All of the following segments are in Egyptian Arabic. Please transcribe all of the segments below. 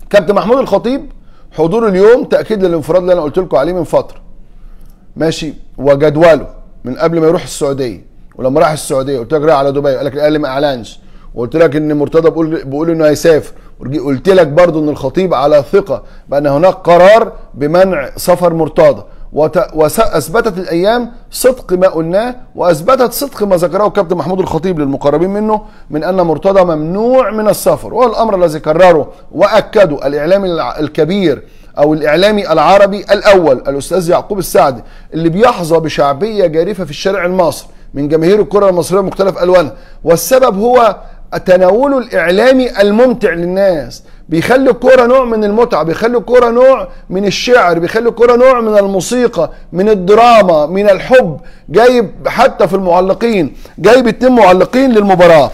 كابتن محمود الخطيب حضور اليوم تاكيد للانفراد اللي انا قلت لكم عليه من فتره ماشي وجدوله من قبل ما يروح السعوديه ولما راح السعوديه قلت لك رايح على دبي قال لك الاهلي ما اعلنش وقلت لك ان مرتضى بيقول بيقول انه هيسافر قلت لك برضو ان الخطيب على ثقه بان هناك قرار بمنع سفر مرتضى واثبتت الايام صدق ما قلناه واثبتت صدق ما ذكره كابتن محمود الخطيب للمقربين منه من ان مرتضى ممنوع من السفر وهو الامر الذي كرره واكده الاعلامي الكبير او الاعلامي العربي الاول الاستاذ يعقوب السعدي اللي بيحظى بشعبيه جارفه في الشارع المصري من جماهير الكره المصريه بمختلف الوانها والسبب هو تناوله الاعلامي الممتع للناس بيخلي الكوره نوع من المتعه بيخلي الكوره نوع من الشعر بيخلي الكوره نوع من الموسيقى من الدراما من الحب جايب حتى في المعلقين جايب اتنين معلقين للمباراه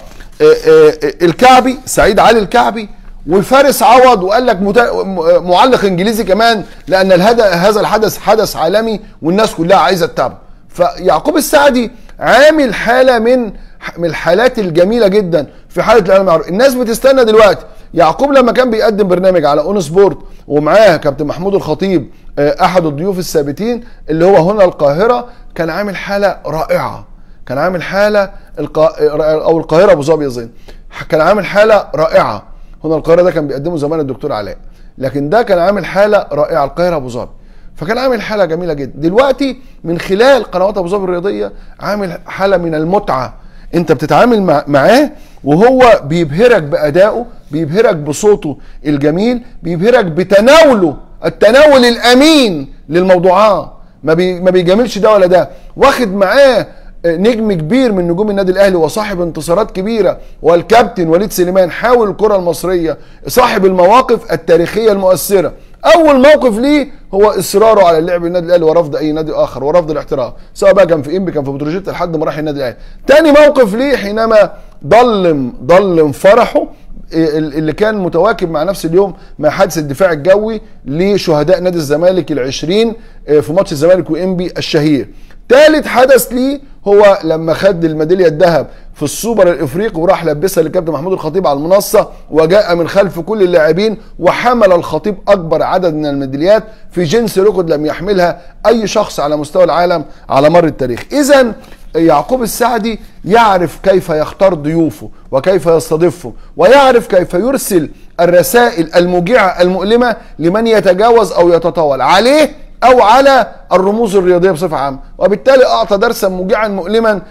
الكعبي سعيد علي الكعبي وفارس عوض وقال لك معلق انجليزي كمان لان هذا الحدث حدث عالمي والناس كلها عايزه تتابعه فيعقوب السعدي عامل حاله من من الحالات الجميله جدا في حاله الاعلام المعروف الناس بتستنى دلوقتي يعقوب لما كان بيقدم برنامج على اون سبورت ومعاه كابتن محمود الخطيب احد الضيوف الثابتين اللي هو هنا القاهره كان عامل حاله رائعه كان عامل حاله القا... او القاهره ابو ظبي اظن كان عامل حاله رائعه هنا القاهره ده كان بيقدمه زمان الدكتور علاء لكن ده كان عامل حاله رائعه القاهره ابو ظبي فكان عامل حاله جميله جدا دلوقتي من خلال قنوات ابو ظبي الرياضيه عامل حاله من المتعه انت بتتعامل مع معاه وهو بيبهرك بادائه بيبهرك بصوته الجميل بيبهرك بتناوله التناول الامين للموضوعات ما بي ما بيجاملش ده ولا ده واخد معاه نجم كبير من نجوم النادي الاهلي وصاحب انتصارات كبيره والكابتن وليد سليمان حاول الكره المصريه صاحب المواقف التاريخيه المؤثره اول موقف ليه هو اصراره على اللعب النادي الاهلي ورفض اي نادي اخر ورفض الاحتراف سواء بقى كان في انبي كان في بتروجيت لحد ما راح النادي الاهلي تاني موقف ليه حينما ضلم ضلم فرحه اللي كان متواكب مع نفس اليوم مع حادث الدفاع الجوي لشهداء نادي الزمالك العشرين في ماتش الزمالك وانبي الشهير ثالث حدث ليه هو لما خد الميداليه الذهب في السوبر الافريقي وراح لبسها للكابتن محمود الخطيب على المنصه وجاء من خلف كل اللاعبين وحمل الخطيب اكبر عدد من الميداليات في جنس ركض لم يحملها اي شخص على مستوى العالم على مر التاريخ اذا يعقوب السعدي يعرف كيف يختار ضيوفه وكيف يستضيفهم ويعرف كيف يرسل الرسائل الموجعه المؤلمه لمن يتجاوز او يتطاول عليه او على الرموز الرياضيه بصفه عامه وبالتالي اعطى درسا موجعا مؤلما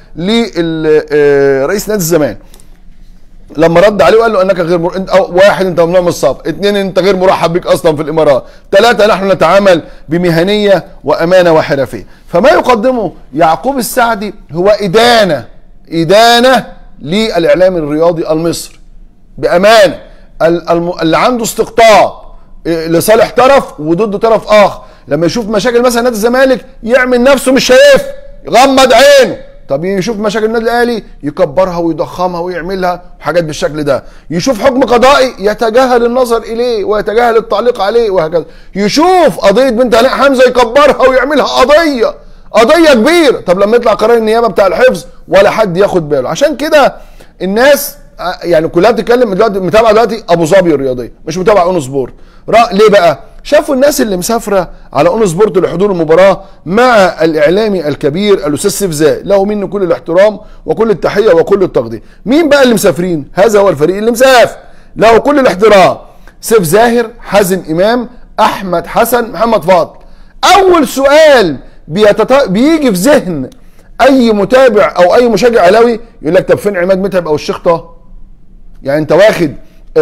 لرئيس نادي الزمان لما رد عليه وقال له انك غير مر... انت أو واحد انت ممنوع من الصف اثنين انت غير مرحب بك اصلا في الامارات ثلاثه نحن نتعامل بمهنيه وامانه وحرفيه فما يقدمه يعقوب السعدي هو ادانه ادانه للاعلام الرياضي المصري بامانه اللي عنده استقطاب لصالح طرف وضد طرف اخر لما يشوف مشاكل مثلا نادي الزمالك يعمل نفسه مش شايف يغمض عينه طب يشوف مشاكل النادي الاهلي يكبرها ويضخمها ويعملها حاجات بالشكل ده يشوف حكم قضائي يتجاهل النظر اليه ويتجاهل التعليق عليه وهكذا يشوف قضيه بنت علاء حمزه يكبرها ويعملها قضيه قضيه كبيره طب لما يطلع قرار النيابه بتاع الحفظ ولا حد ياخد باله عشان كده الناس يعني كلها بتتكلم دلوقتي متابعه دلوقتي ابو ظبي الرياضيه مش متابعه اون سبورت ليه بقى شافوا الناس اللي مسافره على اون سبورت لحضور المباراه مع الاعلامي الكبير الاستاذ سيف زاهر له منه كل الاحترام وكل التحيه وكل التقدير مين بقى اللي مسافرين هذا هو الفريق اللي مسافر له كل الاحترام سيف زاهر حازم امام احمد حسن محمد فاضل اول سؤال بيتط... بيجي في ذهن اي متابع او اي مشجع اهلاوي يقول لك طب فين عماد متعب او الشيخ طه يعني انت واخد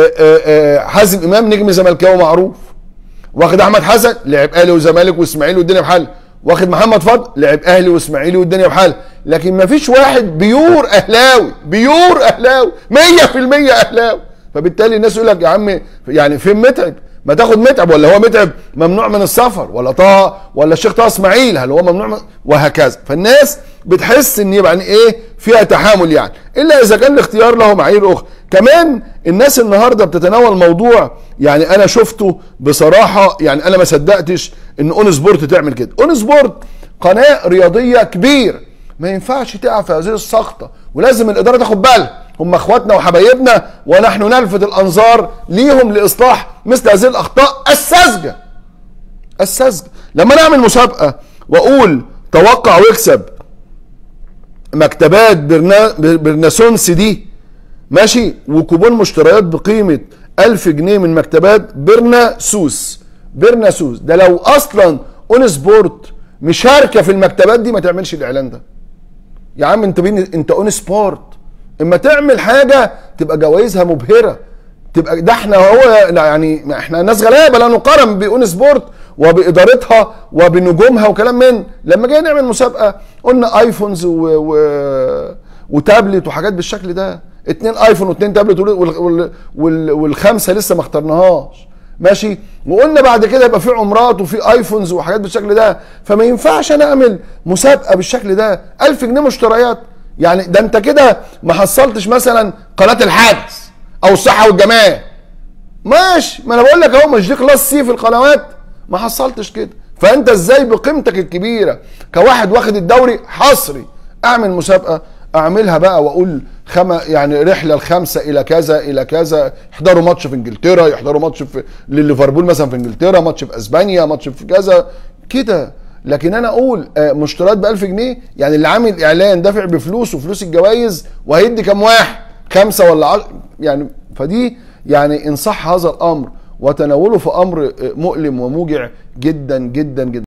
حازم امام نجم زملكاوي معروف واخد احمد حسن لعب اهلي وزمالك واسماعيلي والدنيا بحال واخد محمد فضل لعب اهلي واسماعيلي والدنيا بحال لكن ما فيش واحد بيور اهلاوي بيور اهلاوي 100% اهلاوي فبالتالي الناس يقول لك يا عم يعني فين متعب ما تاخد متعب ولا هو متعب ممنوع من السفر ولا طه ولا الشيخ طه اسماعيل هل هو ممنوع من وهكذا فالناس بتحس ان يبقى يعني ايه فيها تحامل يعني الا اذا كان الاختيار له معايير اخرى كمان الناس النهارده بتتناول موضوع يعني انا شفته بصراحه يعني انا ما صدقتش ان اون سبورت تعمل كده اون سبورت قناه رياضيه كبيره ما ينفعش تقع في هذه السقطه ولازم الاداره تاخد بالها هم اخواتنا وحبايبنا ونحن نلفت الانظار ليهم لاصلاح مثل هذه الاخطاء الساذجه الساذجه لما نعمل مسابقه واقول توقع واكسب مكتبات برنا برناسونس دي ماشي وكوبون مشتريات بقيمه 1000 جنيه من مكتبات برناسوس برناسوس ده لو اصلا اون سبورت مشاركه في المكتبات دي ما تعملش الاعلان ده يا عم انت بين انت اون سبورت اما تعمل حاجه تبقى جوائزها مبهره تبقى ده احنا هو يعني احنا ناس غلابه لا نقارن باون سبورت وبادارتها وبنجومها وكلام من لما جينا نعمل مسابقه قلنا ايفونز و... و... وتابلت وحاجات بالشكل ده اتنين ايفون واتنين تابلت وال... وال... وال... والخمسه لسه ما اخترناهاش ماشي وقلنا بعد كده يبقى في عمرات وفي ايفونز وحاجات بالشكل ده فما ينفعش انا اعمل مسابقه بالشكل ده 1000 جنيه مشتريات يعني ده انت كده ما حصلتش مثلا قناه الحدث او الصحه والجمال ماشي ما انا بقول لك اهو مش دي كلاس سي في القنوات ما حصلتش كده فانت ازاي بقيمتك الكبيره كواحد واخد الدوري حصري اعمل مسابقه اعملها بقى واقول خم يعني رحله الخمسه الى كذا الى كذا يحضروا ماتش في انجلترا يحضروا ماتش في لليفربول مثلا في انجلترا ماتش في اسبانيا ماتش في كذا كده لكن انا اقول مشتريات ب 1000 جنيه يعني اللي عامل اعلان دافع بفلوس وفلوس الجوائز وهيدي كام واحد خمسه ولا عشر يعني فدي يعني ان صح هذا الامر وتناوله في امر مؤلم وموجع جدا جدا جدا